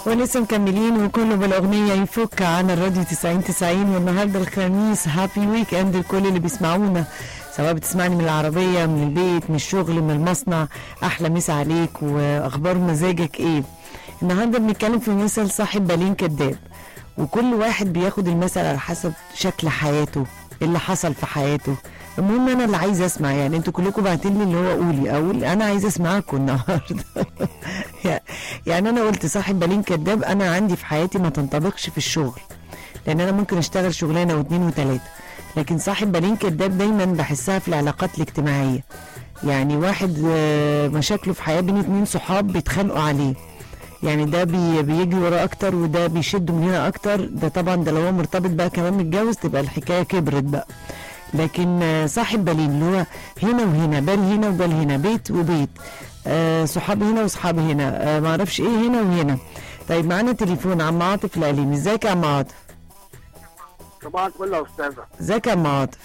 ولسه مكملين وكله بالاغنيه يفك عن الراديو 90 90 والنهارده الخميس هابي ويك اند لكل اللي بيسمعونا سواء بتسمعني من العربيه من البيت من الشغل من المصنع احلى مسا عليك واخبار مزاجك ايه النهارده بنتكلم في مثل صاحب بالين كداب وكل واحد بياخد المثل على حسب شكل حياته اللي حصل في حياته المهم انا اللي عايزه اسمع يعني انتوا كلكم باعتين لي اللي هو قولي اقول انا عايزه اسمعكم النهارده يعني انا قلت صاحب بالين كداب انا عندي في حياتي ما تنطبقش في الشغل لان انا ممكن اشتغل شغلانه واثنين وثلاثه لكن صاحب بالين كداب دايما بحسها في العلاقات الاجتماعيه يعني واحد آه، مشاكله في حياه بين اتنين صحاب بيتخانقوا عليه يعني ده بي بيجري وراه اكتر وده بيشده من هنا اكتر ده طبعا ده لو هو مرتبط بقى كمان متجوز تبقى الحكايه كبرت بقى لكن آه، صاحب بالين اللي هو هنا وهنا بال هنا وبال هنا بيت وبيت آه صحاب هنا وصحاب هنا آه ما اعرفش ايه هنا وهنا طيب معانا تليفون عم عاطف العليمي ازيك يا عم عاطف صباح الفل يا استاذه ازيك يا عم عاطف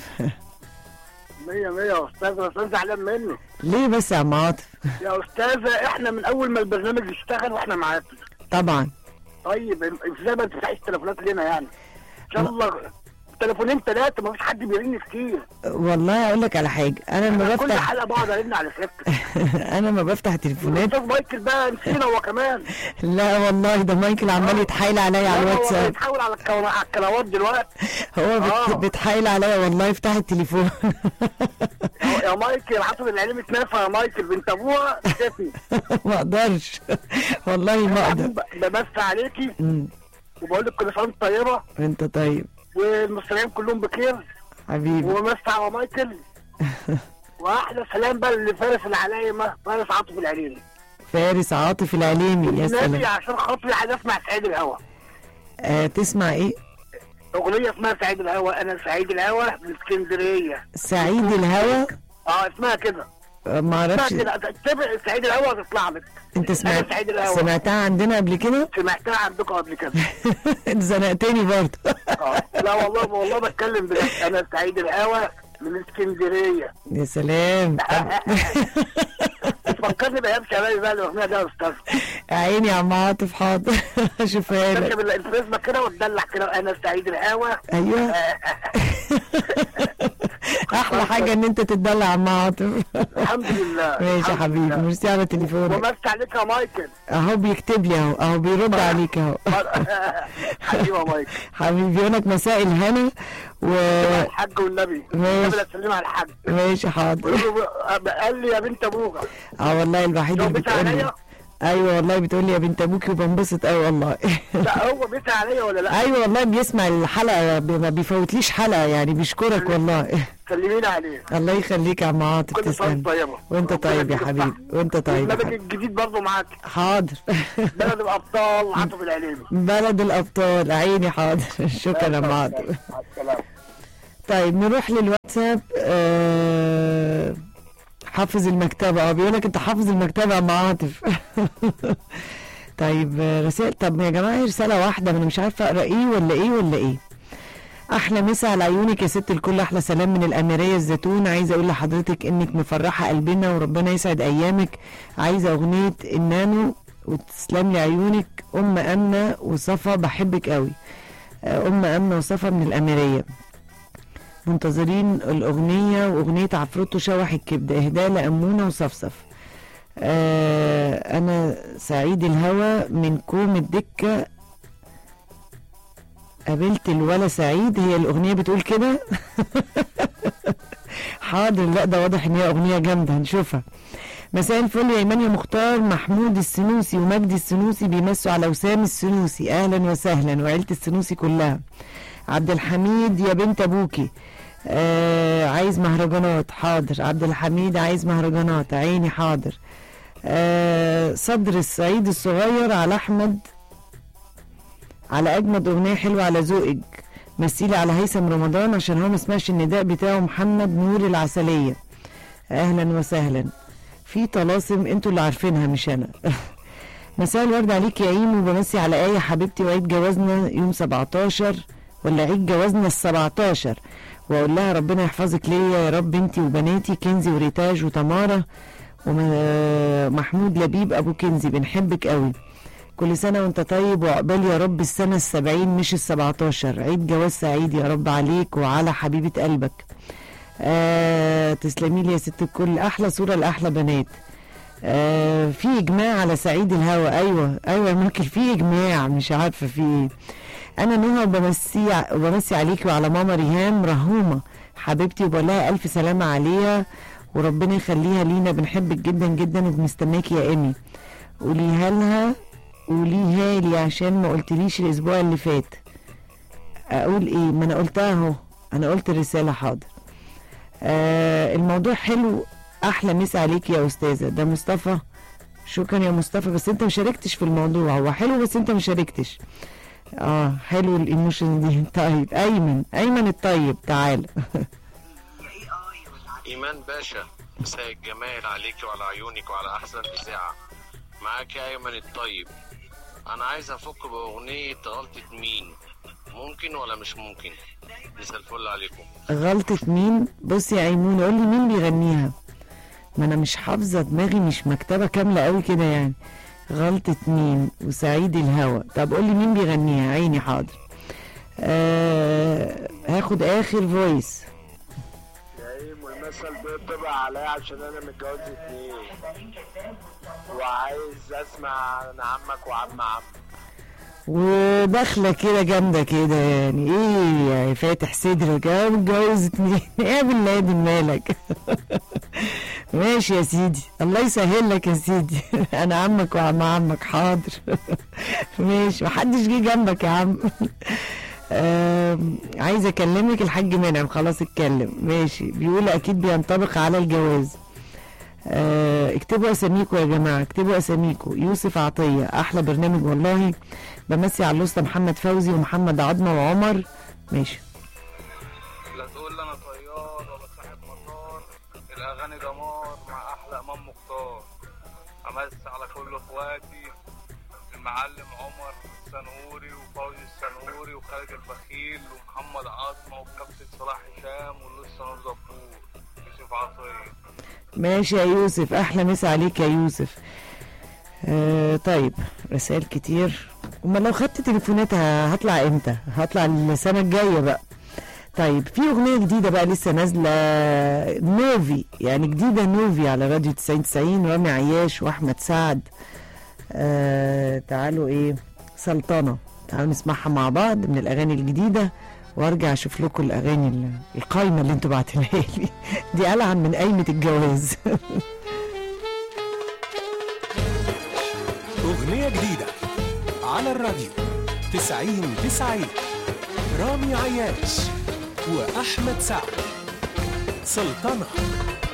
مية مية يا استاذه بس انت زعلان مني ليه بس يا عم عاطف يا استاذه احنا من اول ما البرنامج اشتغل واحنا معاكي طبعا طيب ازاي ما بتفتحيش تليفونات لنا يعني ان شاء الله تليفونين ثلاثه ما فيش حد بيرن كتير والله اقول لك على حاجه انا لما انا كل بفتح حلقه بقعد ارن على سيادتك انا لما بفتح تليفونات الاستاذ مايكل بقى نسينا هو كمان لا والله ده مايكل عمال يتحايل عليا على لا، هو الواتساب بيتحاول على الكو- على القنوات دلوقتي هو بت... آه. بتحايل عليا والله يفتح التليفون يا- يا مايكل حاطط العلم اتنافى يا مايكل بنت ابوها شافي ما اقدرش والله ما اقدر بمس عليكي أمم، وبقول لك كل سنه وانت طيبه انت طيب والمستمعين كلهم بخير حبيبي ومس على مايكل واحلى سلام بقى لفارس العلايمه فارس عاطف العليمي فارس عاطف العليمي يا النبي سلام عشان خاطري عايز اسمع سعيد الهوى آه تسمع ايه اغنيه اسمها سعيد الهوى انا سعيد الهوى من اسكندريه سعيد الهوى اه اسمها كده آه، ما اسمها اعرفش كده تتبع سعيد الهوى هتطلع لك انت سمعت أنا سعيد الهوى سمعتها عندنا قبل كده سمعتها عندكم قبل كده زنقتني برضه اه لا والله والله بتكلم بجد انا سعيد الهوى من اسكندريه يا سلام فكرني بايام شبابي بقى الاغنيه دي يا استاذ عيني يا عم عاطف حاضر اشوفها لك تركب الفريزما كده وتدلع كده انا سعيد الهوى ايوه احلى حاجه ان انت تتدلع يا عم عاطف الحمد لله ماشي يا الحمد حبيبي لله. ميرسي على تليفونك ومسك عليك يا مايكل اهو بيكتب لي اهو اهو بيرد عليك اهو حبيبي يا مايكل حبيبي يقول لك مساء الهنا و الحاج والنبي ماشي. النبي لا تسلم على الحاج ماشي حاضر قول له قال لي يا بنت ابوها اه والله الوحيد لو اللي بيت بتقول لي عليا ايوه والله بتقول لي يا بنت ابوكي وبنبسط قوي والله لا هو بيت عليا ولا لا ايوه والله بيسمع الحلقه بي- ما بيفوتليش حلقه يعني بيشكرك والله سلمينا عليه الله يخليك يا عم عاطف كل سنه تسلم وانت طيبه وانت ربنا طيب يا يديك حبيبي الصحة. وانت طيب يا البرنامج حبيبي الجديد برضه معاك حاضر بلد الابطال عاطف العليمي بلد الابطال عيني حاضر شكرا يا عم عاطف مع السلامه طيب نروح للواتساب آه حافظ المكتبة اه بيقول لك انت حافظ المكتبة يا عم عاطف طيب آه، رسائل طب يا جماعة هي رسالة واحدة ما انا مش عارفة اقرا ايه ولا ايه ولا ايه احلى مسا على عيونك يا ست الكل احلى سلام من الاميريه الزيتون عايزه اقول لحضرتك انك مفرحه قلبنا وربنا يسعد ايامك عايزه اغنيه النانو وتسلم لي عيونك ام امنه وصفا بحبك قوي آه، ام امنه وصفا من الاميريه منتظرين الأغنية وأغنية عفروتو شوح الكبدة إهداء لأمونة وصفصف آه أنا سعيد الهوى من كوم الدكة قابلت الولا سعيد هي الأغنية بتقول كده حاضر لا ده واضح إن هي أغنية جامدة هنشوفها مساء الفل يا إيمان يا مختار محمود السنوسي ومجدي السنوسي بيمسوا على وسام السنوسي أهلا وسهلا وعيلة السنوسي كلها عبد الحميد يا بنت ابوكي آه عايز مهرجانات حاضر عبد الحميد عايز مهرجانات عيني حاضر آه صدر الصعيد الصغير على احمد على اجمد اغنيه حلوه على ذوقك مثيلي على هيثم رمضان عشان هو ما سمعش النداء بتاعه محمد نور العسليه اهلا وسهلا في طلاسم انتوا اللي عارفينها مش انا مساء الورد عليك يا ايمو بمسي على ايه حبيبتي وعيد جوازنا يوم 17 ولا عيد جوازنا ال 17 واقول لها ربنا يحفظك ليا يا رب انتي وبناتي كنزي وريتاج وتمارا ومحمود لبيب ابو كنزي بنحبك قوي كل سنة وانت طيب وعقبال يا رب السنة السبعين مش السبعتاشر عيد جواز سعيد يا رب عليك وعلى حبيبة قلبك آه تسلمي لي يا ست الكل أحلى صورة لأحلى بنات آه في إجماع على سعيد الهوى أيوة أيوة ممكن في إجماع مش عارفة في إيه أنا نهى وبمسي ع- وبمسي عليكي وعلى ماما ريهام رهومة حبيبتي وبقول لها ألف سلامة عليها وربنا يخليها لينا بنحبك جدا جدا وبنستناكي يا إيمي قوليها لها قوليها لي عشان ما قلتليش الاسبوع اللي فات اقول ايه ما انا قلتها اهو انا قلت الرساله حاضر آه الموضوع حلو احلى مسا عليك يا استاذه ده مصطفى شكرا يا مصطفى بس انت مشاركتش في الموضوع هو حلو بس انت مشاركتش اه حلو الايموشن دي طيب ايمن ايمن الطيب تعال إيمان باشا مساء الجمال عليك وعلى عيونك وعلى أحسن إذاعة معاك يا أيمن الطيب أنا عايز أفك بأغنية غلطة مين ممكن ولا مش ممكن مساء الفل عليكم غلطة مين بصي يا ايمون قول لي مين بيغنيها ما انا مش حافظة دماغي مش مكتبة كاملة قوي كده يعني غلطة مين وسعيد الهوى طب قول لي مين بيغنيها عيني حاضر آه هاخد اخر فويس نايم والمثل بيطبع عليا عشان انا متجوز اتنين وعايز اسمع عن عمك وعم عم وداخلة كده جامدة كده يعني ايه يعني فاتح صدرك اه متجوز اتنين ايه يا بن لادن مالك ماشي يا سيدي الله يسهل لك يا سيدي انا عمك وعم عمك حاضر ماشي محدش جه جنبك يا عم آم، عايز اكلمك الحاج منعم خلاص اتكلم ماشي بيقول اكيد بينطبق على الجواز آه، اكتبوا اساميكم يا جماعه اكتبوا اساميكم يوسف عطيه احلى برنامج والله بمسي على الاسطى محمد فوزي ومحمد عظمه وعمر ماشي لا تقول لي انا طيار ولا صاحب مطار الاغاني دمار مع احلى امام مختار امس على كل اخواتي المعلم عمر السنهوري وفوزي السنهوري وخالد البخيل ومحمد عاصمه والكابتن صلاح هشام ولسه نور زبور يوسف عطيه ماشي يا يوسف احلى مسا عليك يا يوسف آه طيب رسائل كتير امال لو خدت تليفونات ه- هطلع امتى هطلع السنه الجايه بقى طيب في اغنيه جديده بقى لسه نازله نوفي يعني جديده نوفي على راديو 90 90 رامي عياش واحمد سعد آه تعالوا ايه سلطنه تعالوا نسمعها مع بعض من الاغاني الجديده وارجع اشوف لكم الاغاني ال- القايمه اللي انتوا بعتلها لي دي ألعن من قايمه الجواز أغنية جديدة على الراديو تسعين تسعين رامي عياش وأحمد سعد سلطنة